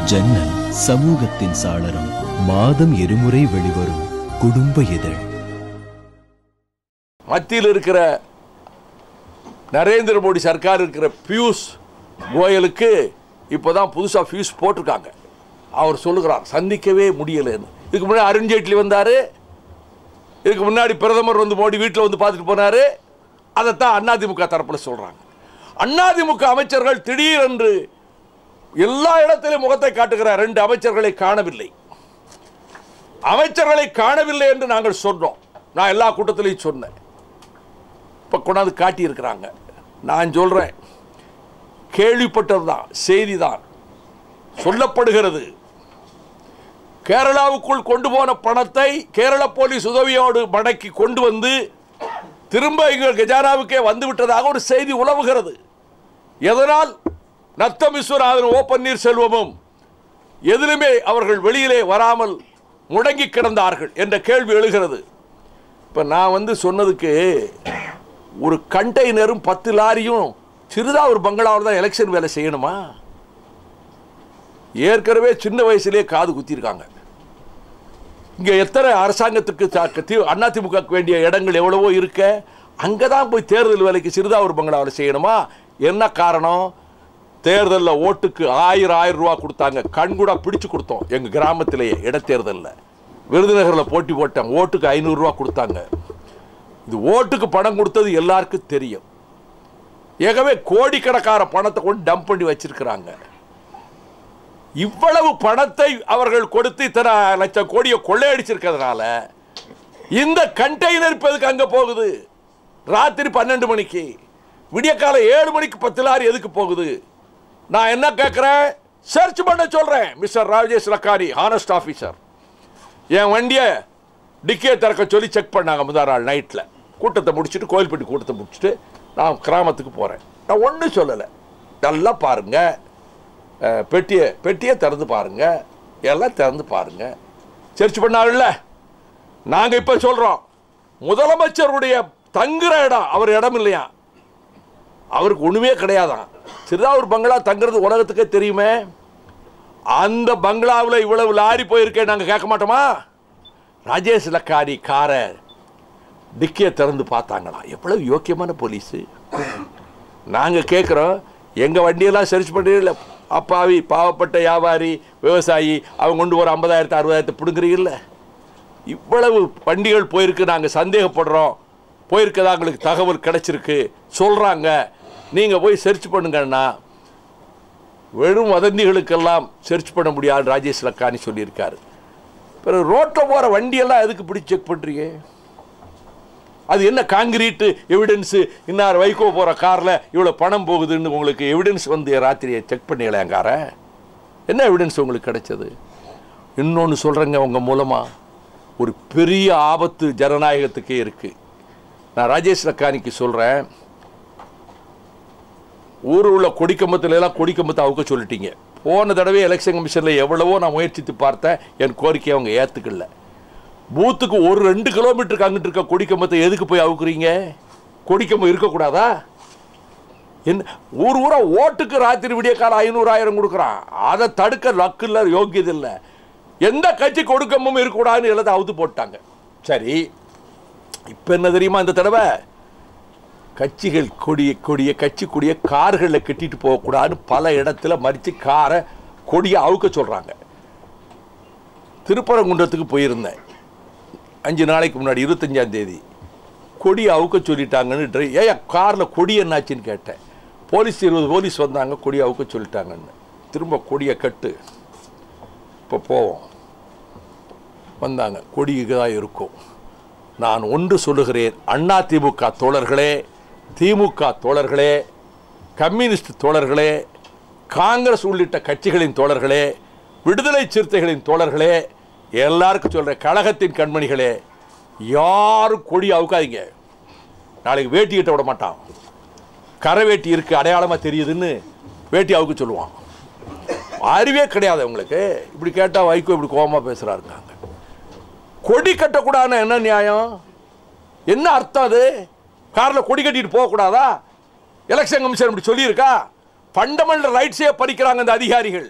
ஜன்னல் சமூகத்தின் சாளரம் மாதம் இருமுறை வெளிவரும் குடும்ப இதழ் மத்தியில் இருக்கிற நரேந்திர மோடி சர்க்கார் இருக்கிற பியூஷ் கோயலுக்கு இப்போதான் புதுசாக ஃபியூஸ் போட்டிருக்காங்க அவர் சொல்லுகிறார் சந்திக்கவே முடியலைன்னு இதுக்கு முன்னாடி அருண் ஜேட்லி வந்தார் இதுக்கு முன்னாடி பிரதமர் வந்து மோடி வீட்டில் வந்து பார்த்துட்டு போனார் அதைத்தான் அதிமுக தரப்பில் சொல்கிறாங்க அதிமுக அமைச்சர்கள் திடீரென்று எல்லா இடத்திலும் முகத்தை காட்டுகிற ரெண்டு அமைச்சர்களை காணவில்லை அமைச்சர்களை காணவில்லை என்று நாங்கள் சொன்னோம் நான் எல்லா கூட்டத்திலையும் சொன்னேன் இப்போ கொண்டாந்து காட்டியிருக்கிறாங்க நான் சொல்கிறேன் கேள்விப்பட்டது தான் செய்தி தான் சொல்லப்படுகிறது கேரளாவுக்குள் கொண்டு போன பணத்தை கேரள போலீஸ் உதவியோடு மடக்கி கொண்டு வந்து திரும்ப எங்கள் கஜானாவுக்கே வந்து விட்டதாக ஒரு செய்தி உலவுகிறது எதனால் நத்தம் விஸ்வநாதன் ஓ பன்னீர்செல்வமும் எதிலுமே அவர்கள் வெளியிலே வராமல் முடங்கி கிடந்தார்கள் என்ற கேள்வி எழுகிறது இப்போ நான் வந்து சொன்னதுக்கு ஒரு கண்டெய்னரும் பத்து லாரியும் சிறிதா ஒரு பங்களாவில் தான் எலெக்ஷன் வேலை செய்யணுமா ஏற்கனவே சின்ன வயசுலேயே காது குத்திருக்காங்க இங்கே எத்தனை அரசாங்கத்துக்கு த- தி- அதிமுகவுக்கு வேண்டிய இடங்கள் எவ்வளவோ இருக்க அங்கே தான் போய் தேர்தல் வேலைக்கு சிறிதா ஒரு பங்களாவில் செய்யணுமா என்ன காரணம் தேர்தலில் ஓட்டுக்கு ஆயிரம் ஆயிரம் ரூபா கொடுத்தாங்க கண்கூடா பிடிச்சு கொடுத்தோம் எங்கள் கிராமத்திலேயே இடைத்தேர்தலில் விருதுநகரில் போட்டி போட்டாங்க ஓட்டுக்கு ஐநூறுரூவா கொடுத்தாங்க இது ஓட்டுக்கு பணம் கொடுத்தது எல்லாருக்கும் தெரியும் ஏகவே கோடிக்கணக்கான பணத்தை கொண்டு டம்ப் பண்ணி வச்சிருக்கிறாங்க இவ்வளவு பணத்தை அவர்கள் கொடுத்து இத்தனை லட்சம் கோடியை கொள்ளையடிச்சிருக்கிறதுனால இந்த கண்டெய்னர் இப்ப எதுக்கு அங்க போகுது ராத்திரி பன்னெண்டு மணிக்கு விடியக்கால ஏழு மணிக்கு பத்து லாரி எதுக்கு போகுது நான் என்ன கேட்குறேன் சர்ச் பண்ண சொல்றேன் மிஸ்டர் ராஜேஷ் லக்காரி ஹானஸ்ட் ஆஃபீஸர் என் வண்டியை டிக்கியை திறக்க சொல்லி செக் பண்ணாங்க முதல் நாள் நைட்டில் கூட்டத்தை முடிச்சுட்டு கோயில்பட்டி கூட்டத்தை முடிச்சுட்டு நான் கிராமத்துக்கு போகிறேன் நான் ஒன்றும் சொல்லலை நல்லா பாருங்க அஹ், பெட்டியை பெட்டியை திறந்து பாருங்க எல்லாம் திறந்து பாருங்க சர்ச் பண்ணாங்கல்ல நாங்கள் இப்போ சொல்கிறோம் முதலமைச்சருடைய தங்குற இடம் அவர் இடம் இல்லையா அவருக்கு ஒன்றுமே கிடையாதான் சிறிதா ஒரு பங்களா தங்குறது உலகத்துக்கே தெரியுமே அந்த பங்களாவில் இவ்வளவு லாரி போயிருக்கேன் நாங்கள் கேட்க மாட்டோமா ராஜேஷ் லக்காரி காரை டிக்கியை திறந்து பார்த்தாங்களா எவ்வளவு யோக்கியமான போலீஸு நாங்கள் கேட்குறோம் எங்கள் வண்டியெல்லாம் சர்ச் பண்ணுறீங்கள அப்பாவி பாவப்பட்ட வியாபாரி விவசாயி அவங்க கொண்டு ஒரு ஐம்பதாயிரத்து அறுபதாயிரத்தை பிடுங்குறீங்கல்ல இவ்வளவு வண்டிகள் போயிருக்கு நாங்கள் சந்தேகப்படுறோம் போயிருக்கதா உங்களுக்கு தகவல் கிடைச்சிருக்கு சொல்கிறாங்க நீங்கள் போய் சர்ச் பண்ணுங்கன்னா வெறும் வதந்திகளுக்கெல்லாம் சர்ச் பண்ண முடியாது ராஜேஷ் லக்கானி சொல்லியிருக்காரு பிறகு ரோட்டில் போகிற வண்டியெல்லாம் எதுக்கு பிடிச்சி செக் பண்ணுறீங்க அது என்ன காங்கிரீட்டு எவிடன்ஸு இன்னார் வைகோ போகிற காரில் இவ்வளோ பணம் போகுதுன்னு உங்களுக்கு எவிடன்ஸ் வந்து ராத்திரியை செக் பண்ணீங்களே காரை என்ன எவிடன்ஸ் உங்களுக்கு கிடைச்சது இன்னொன்று சொல்கிறேங்க உங்கள் மூலமாக ஒரு பெரிய ஆபத்து ஜனநாயகத்துக்கே இருக்குது நான் ராஜேஷ் லக்கானிக்கு சொல்கிறேன் ஊரில் உள்ள கொடிக்கம்பத்துல எல்லாம் கொடிக்கம்பத்தை அவுக்க சொல்லிட்டீங்க போன தடவை எலெக்ஷன் கமிஷனில் எவ்வளவோ நான் முயற்சித்து பார்த்தேன் என் கோரிக்கையை அவங்க ஏற்றுக்கல பூத்துக்கு ஒரு ரெண்டு கிலோமீட்டருக்கு அங்கிட்டு இருக்க கொடிக்கம்பத்தை எதுக்கு போய் அவுக்குறீங்க கொடிக்கம்பம் இருக்கக்கூடாதா என்ன ஊர் ஊரா ஓட்டுக்கு ராத்திரி விடிய காலம் ஐநூறாயிரம் கொடுக்குறான் அதை தடுக்க லக்கு இல்லை யோக்கியது இல்லை எந்த கட்சி கொடுக்கமும் இருக்கக்கூடாதுன்னு எல்லாத்தையும் அவுத்து போட்டாங்க சரி இப்போ என்ன தெரியுமா இந்த தடவை கட்சிகள் கொடிய கொடிய கட்சி கொடிய கார்களில் கட்டிட்டு போகக்கூடாதுன்னு பல இடத்துல மறித்து காரை கொடியை அவுக்க சொல்கிறாங்க திருப்பரங்குன்றத்துக்கு போயிருந்தேன் அஞ்சு நாளைக்கு முன்னாடி இருபத்தஞ்சாம் தேதி கொடி அவுக்க சொல்லிட்டாங்கன்னு ட்ரை ஏயா காரில் கொடி என்னாச்சுன்னு கேட்டேன் போலீஸ் இருபது போலீஸ் வந்தாங்க கொடி அவுக்க சொல்லிட்டாங்கன்னு திரும்ப கொடியை கட்டு இப்போ போவோம் வந்தாங்க கொடிக்கு தான் இருக்கும் நான் ஒன்று சொல்லுகிறேன் அண்ணா திமுக தோழர்களே திமுக தோழர்களே கம்யூனிஸ்ட் தோழர்களே காங்கிரஸ் உள்ளிட்ட கட்சிகளின் தோழர்களே விடுதலை சிறுத்தைகளின் தோழர்களே எல்லாருக்கும் சொல்கிறேன் கழகத்தின் கண்மணிகளே யாரும் கொடி அவுக்காதீங்க நாளைக்கு வேட்டி கிட்ட விட மாட்டான் கரை வேட்டி இருக்கு அடையாளமாக தெரியுதுன்னு வேட்டி அவுக்க சொல்லுவான் அறிவே கிடையாது உங்களுக்கு இப்படி கேட்டால் வைகோ இப்படி கோபமாக பேசுகிறாருங்க கொடி கட்டக்கூடாதுன்னா என்ன நியாயம் என்ன அர்த்தம் அது காரில் கொடி கட்டிட்டு போகக்கூடாதா எலெக்ஷன் கமிஷன் இப்படி சொல்லியிருக்கா ஃபண்டமெண்டல் ரைட்ஸே பறிக்கிறாங்க இந்த அதிகாரிகள்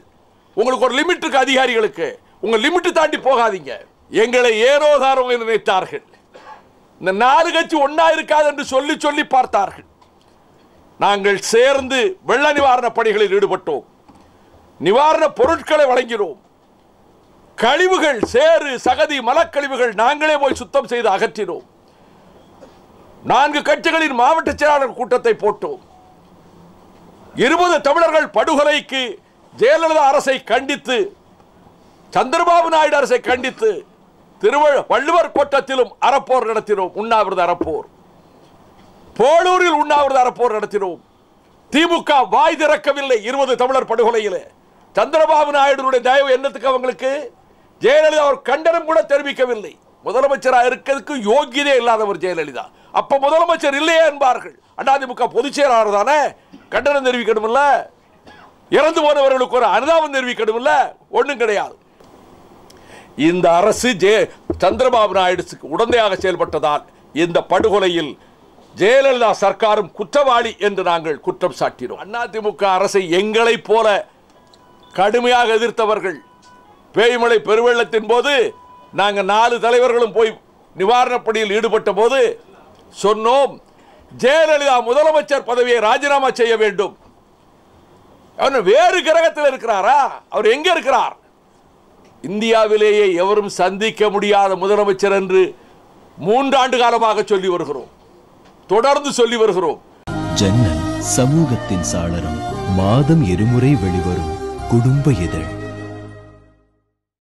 உங்களுக்கு ஒரு லிமிட் இருக்கு அதிகாரிகளுக்கு உங்க லிமிட் தாண்டி போகாதீங்க எங்களை ஏரோதாரம் என்று நினைத்தார்கள் இந்த நாலு கட்சி ஒன்னா இருக்காது என்று சொல்லி சொல்லி பார்த்தார்கள் நாங்கள் சேர்ந்து வெள்ள நிவாரண பணிகளில் ஈடுபட்டோம் நிவாரண பொருட்களை வழங்கினோம் கழிவுகள் சேறு சகதி மலக்கழிவுகள் நாங்களே போய் சுத்தம் செய்து அகற்றினோம் நான்கு கட்சிகளின் மாவட்ட செயலாளர் கூட்டத்தை போட்டோம் இருபது தமிழர்கள் படுகொலைக்கு ஜெயலலிதா அரசை கண்டித்து சந்திரபாபு நாயுடு அரசை கண்டித்து திருவ வள்ளுவர் கோட்டத்திலும் அறப்போர் நடத்தினோம் உண்ணாவிரத அறப்போர் போலூரில் உண்ணாவிரத அறப்போர் நடத்தினோம் திமுக வாய் திறக்கவில்லை இருபது தமிழர் படுகொலையிலே சந்திரபாபு நாயுடுடைய தயவு என்னத்துக்கு அவங்களுக்கு ஜெயலலிதா அவர் கண்டனம் கூட தெரிவிக்கவில்லை முதலமைச்சராக இருக்கிறதுக்கு யோகியதே இல்லாதவர் ஜெயலலிதா அப்ப முதலமைச்சர் இல்லையே என்பார்கள் அதிமுக பொதுச் செயலாளர் தானே கண்டனம் தெரிவிக்கணும்ல இறந்து போனவர்களுக்கு ஒரு அனுதாபம் தெரிவிக்கணும்ல ஒண்ணும் கிடையாது இந்த அரசு ஜெய சந்திரபாபு நாயுடுக்கு உடந்தையாக செயல்பட்டதால் இந்த படுகொலையில் ஜெயலலிதா சர்க்காரும் குற்றவாளி என்று நாங்கள் குற்றம் சாட்டினோம் அதிமுக அரசை எங்களைப் போல கடுமையாக எதிர்த்தவர்கள் பேய்மலை பெருவெள்ளத்தின் போது நாங்கள் நாலு தலைவர்களும் போய் நிவாரணப் பணியில் ஈடுபட்ட போது சொன்னோம் ஜெயலலிதா முதலமைச்சர் பதவியை ராஜினாமா செய்ய வேண்டும் அவர் வேறு கிரகத்தில் இருக்கிறாரா அவர் எங்க இருக்கிறார் இந்தியாவிலேயே எவரும் சந்திக்க முடியாத முதலமைச்சர் என்று மூன்றாண்டு காலமாக சொல்லி வருகிறோம் தொடர்ந்து சொல்லி வருகிறோம் ஜன்னல் சமூகத்தின் சாளரம் மாதம் இருமுறை வெளிவரும் குடும்ப இதழ்